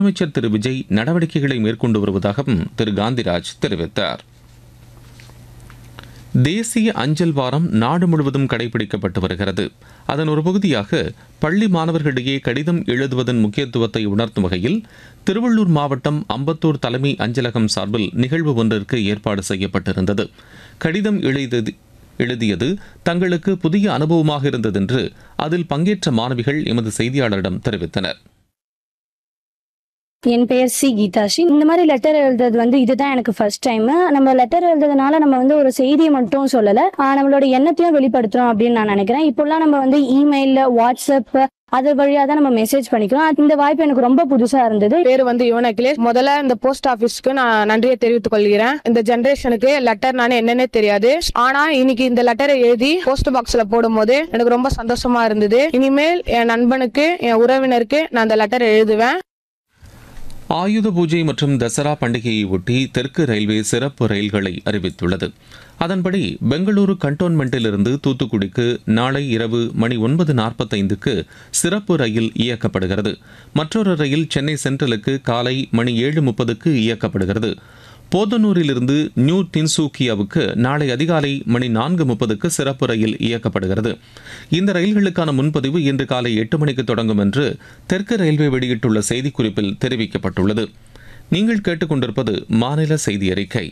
முதலமைச்சர் திரு விஜய் நடவடிக்கைகளை மேற்கொண்டு வருவதாகவும் திரு காந்திராஜ் தெரிவித்தார் தேசிய அஞ்சல் வாரம் நாடு முழுவதும் கடைபிடிக்கப்பட்டு வருகிறது அதன் ஒரு பகுதியாக பள்ளி மாணவர்களிடையே கடிதம் எழுதுவதன் முக்கியத்துவத்தை உணர்த்தும் வகையில் திருவள்ளூர் மாவட்டம் அம்பத்தூர் தலைமை அஞ்சலகம் சார்பில் நிகழ்வு ஒன்றிற்கு ஏற்பாடு செய்யப்பட்டிருந்தது கடிதம் எழுதியது எழுதியது தங்களுக்கு புதிய அனுபவமாக இருந்ததென்று அதில் பங்கேற்ற மாணவிகள் எமது செய்தியாளரிடம் தெரிவித்தனர் என் பெயர் சி கீதாஷி இந்த மாதிரி லெட்டர் எழுதுறது வந்து இதுதான் எனக்கு ஃபர்ஸ்ட் டைம் நம்ம லெட்டர் எழுதுறதுனால நம்ம வந்து ஒரு செய்தியை மட்டும் சொல்லல ஆஹ் நம்மளோட எண்ணத்தையும் வெளிப்படுத்துறோம் அப்படின்னு நான் நினைக்கிறேன் இப்போல்லாம் நம்ம வந்து இமெயில்ல வாட்ஸ்அப் அது வழியா தான் நம்ம மெசேஜ் பண்ணிக்கிறோம் இந்த வாய்ப்பு எனக்கு ரொம்ப புதுசா இருந்தது பேர் வந்து யுவன் அகிலேஷ் முதல்ல இந்த போஸ்ட் ஆபீஸ்க்கு நான் நன்றியை தெரிவித்துக் கொள்கிறேன் இந்த ஜெனரேஷனுக்கு லெட்டர் நானே என்னன்னே தெரியாது ஆனா இன்னைக்கு இந்த லெட்டரை எழுதி போஸ்ட் பாக்ஸ்ல போடும்போது எனக்கு ரொம்ப சந்தோஷமா இருந்தது இனிமேல் என் நண்பனுக்கு என் உறவினருக்கு நான் இந்த லெட்டர் எழுதுவேன் ஆயுத பூஜை மற்றும் தசரா பண்டிகையை ஒட்டி தெற்கு ரயில்வே சிறப்பு ரயில்களை அறிவித்துள்ளது அதன்படி பெங்களூரு கண்டோன்மெண்டிலிருந்து தூத்துக்குடிக்கு நாளை இரவு மணி ஒன்பது நாற்பத்தைந்துக்கு சிறப்பு ரயில் இயக்கப்படுகிறது மற்றொரு ரயில் சென்னை சென்ட்ரலுக்கு காலை மணி ஏழு முப்பதுக்கு இயக்கப்படுகிறது போதனூரிலிருந்து நியூ டின்சூக்கியாவுக்கு நாளை அதிகாலை மணி நான்கு முப்பதுக்கு சிறப்பு ரயில் இயக்கப்படுகிறது இந்த ரயில்களுக்கான முன்பதிவு இன்று காலை எட்டு மணிக்கு தொடங்கும் என்று தெற்கு ரயில்வே வெளியிட்டுள்ள செய்திக்குறிப்பில் தெரிவிக்கப்பட்டுள்ளது நீங்கள் கேட்டுக்கொண்டிருப்பது மாநில செய்தி அறிக்கை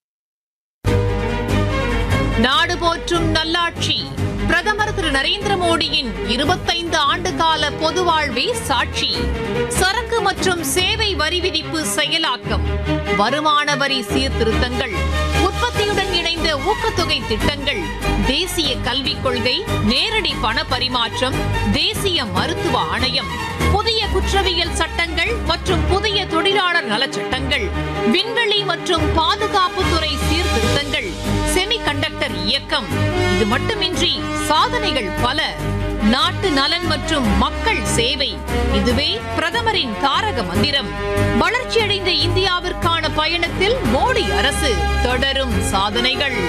நாடு போற்றும் நல்லாட்சி பிரதமர் திரு நரேந்திர மோடியின் இருபத்தைந்து ஆண்டு கால பொது வாழ்வே சாட்சி சரக்கு மற்றும் சேவை வரி விதிப்பு செயலாக்கம் வருமான வரி சீர்திருத்தங்கள் உற்பத்தியுடன் இணைந்த ஊக்கத்தொகை திட்டங்கள் தேசிய கல்விக் கொள்கை நேரடி பண பரிமாற்றம் தேசிய மருத்துவ ஆணையம் புதிய குற்றவியல் சட்டங்கள் மற்றும் புதிய தொழிலாளர் நலச்சட்டங்கள் விண்வெளி மற்றும் பாதுகாப்புத்துறை சீர்திருத்தங்கள் செமிகண்டக்டர் இயக்கம் இது மட்டுமின்றி சாதனைகள் பல நாட்டு நலன் மற்றும் மக்கள் சேவை இதுவே பிரதமரின் தாரக மந்திரம் வளர்ச்சியடைந்த இந்தியாவிற்கான பயணத்தில் மோடி அரசு தொடரும் சாதனைகள்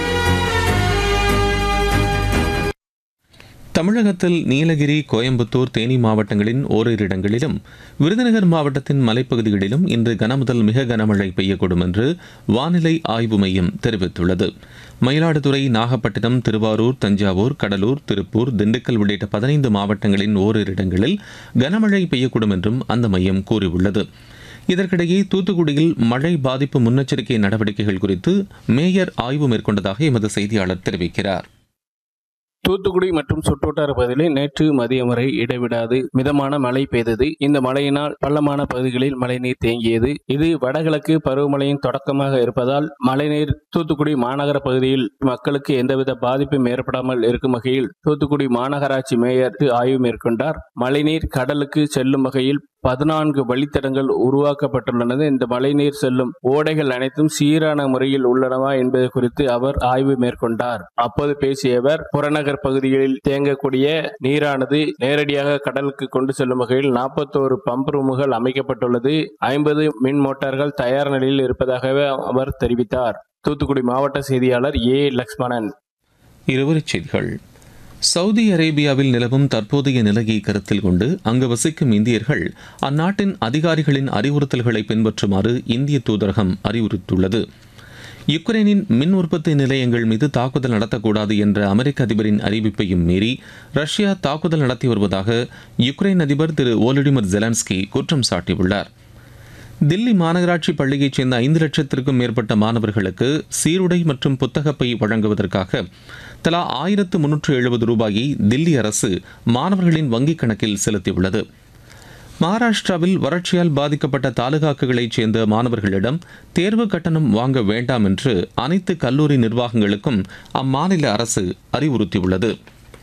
தமிழகத்தில் நீலகிரி கோயம்புத்தூர் தேனி மாவட்டங்களின் ஓரிரு இடங்களிலும் விருதுநகர் மாவட்டத்தின் மலைப்பகுதிகளிலும் இன்று கனமுதல் மிக கனமழை பெய்யக்கூடும் என்று வானிலை ஆய்வு மையம் தெரிவித்துள்ளது மயிலாடுதுறை நாகப்பட்டினம் திருவாரூர் தஞ்சாவூர் கடலூர் திருப்பூர் திண்டுக்கல் உள்ளிட்ட பதினைந்து மாவட்டங்களின் ஓரிரு இடங்களில் கனமழை பெய்யக்கூடும் என்றும் அந்த மையம் கூறியுள்ளது இதற்கிடையே தூத்துக்குடியில் மழை பாதிப்பு முன்னெச்சரிக்கை நடவடிக்கைகள் குறித்து மேயர் ஆய்வு மேற்கொண்டதாக எமது செய்தியாளர் தெரிவிக்கிறார் தூத்துக்குடி மற்றும் சுற்றுவட்டார பகுதிகளில் நேற்று மதியம் வரை இடைவிடாது மிதமான மழை பெய்தது இந்த மழையினால் பள்ளமான பகுதிகளில் மழைநீர் தேங்கியது இது வடகிழக்கு பருவமழையின் தொடக்கமாக இருப்பதால் மழைநீர் தூத்துக்குடி மாநகர பகுதியில் மக்களுக்கு எந்தவித பாதிப்பும் ஏற்படாமல் இருக்கும் வகையில் தூத்துக்குடி மாநகராட்சி மேயர் ஆய்வு மேற்கொண்டார் மழைநீர் கடலுக்கு செல்லும் வகையில் பதினான்கு வழித்தடங்கள் உருவாக்கப்பட்டுள்ளன இந்த மழைநீர் செல்லும் ஓடைகள் அனைத்தும் சீரான முறையில் உள்ளனவா என்பது குறித்து அவர் ஆய்வு மேற்கொண்டார் அப்போது பேசிய அவர் புறநகர் பகுதிகளில் தேங்கக்கூடிய நீரானது நேரடியாக கடலுக்கு கொண்டு செல்லும் வகையில் நாற்பத்தோரு பம்ப் ரூமுகள் அமைக்கப்பட்டுள்ளது ஐம்பது மின் மோட்டார்கள் தயார் நிலையில் இருப்பதாகவே அவர் தெரிவித்தார் தூத்துக்குடி மாவட்ட செய்தியாளர் ஏ லக்ஷ்மணன் இருவரிச் செய்திகள் சவுதி அரேபியாவில் நிலவும் தற்போதைய நிலையை கருத்தில் கொண்டு அங்கு வசிக்கும் இந்தியர்கள் அந்நாட்டின் அதிகாரிகளின் அறிவுறுத்தல்களை பின்பற்றுமாறு இந்திய தூதரகம் அறிவுறுத்துள்ளது யுக்ரைனின் மின் உற்பத்தி நிலையங்கள் மீது தாக்குதல் நடத்தக்கூடாது என்ற அமெரிக்க அதிபரின் அறிவிப்பையும் மீறி ரஷ்யா தாக்குதல் நடத்தி வருவதாக யுக்ரைன் அதிபர் திரு ஓலடிமிர் ஜெலன்ஸ்கி குற்றம் சாட்டியுள்ளார் தில்லி மாநகராட்சி பள்ளியைச் சேர்ந்த ஐந்து லட்சத்திற்கும் மேற்பட்ட மாணவர்களுக்கு சீருடை மற்றும் புத்தகப்பை வழங்குவதற்காக தலா ஆயிரத்து முன்னூற்று எழுபது ரூபாயை தில்லி அரசு மாணவர்களின் வங்கிக் கணக்கில் செலுத்தியுள்ளது மகாராஷ்டிராவில் வறட்சியால் பாதிக்கப்பட்ட தாலுகாக்களைச் சேர்ந்த மாணவர்களிடம் தேர்வு கட்டணம் வாங்க வேண்டாம் என்று அனைத்து கல்லூரி நிர்வாகங்களுக்கும் அம்மாநில அரசு அறிவுறுத்தியுள்ளது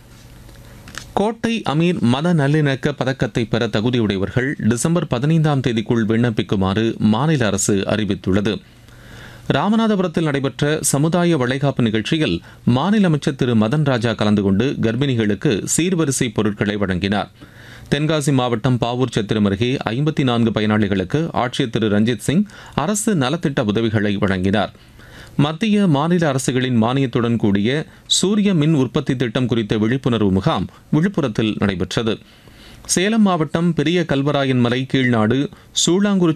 கோட்டை அமீர் மத நல்லிணக்க பதக்கத்தை பெற தகுதியுடையவர்கள் டிசம்பர் பதினைந்தாம் தேதிக்குள் விண்ணப்பிக்குமாறு மாநில அரசு அறிவித்துள்ளது ராமநாதபுரத்தில் நடைபெற்ற சமுதாய வளைகாப்பு நிகழ்ச்சியில் மாநில அமைச்சர் திரு மதன் ராஜா கலந்து கொண்டு கர்ப்பிணிகளுக்கு சீர்வரிசை பொருட்களை வழங்கினார் தென்காசி மாவட்டம் பாவூர் சத்திரம் அருகே ஐம்பத்தி நான்கு பயனாளிகளுக்கு ஆட்சியர் திரு ரஞ்சித் சிங் அரசு நலத்திட்ட உதவிகளை வழங்கினார் மத்திய மாநில அரசுகளின் மானியத்துடன் கூடிய சூரிய மின் உற்பத்தி திட்டம் குறித்த விழிப்புணர்வு முகாம் விழுப்புரத்தில் நடைபெற்றது சேலம் மாவட்டம் பெரிய கல்வராயன் மலை கீழ்நாடு சூளாங்குறிச்சி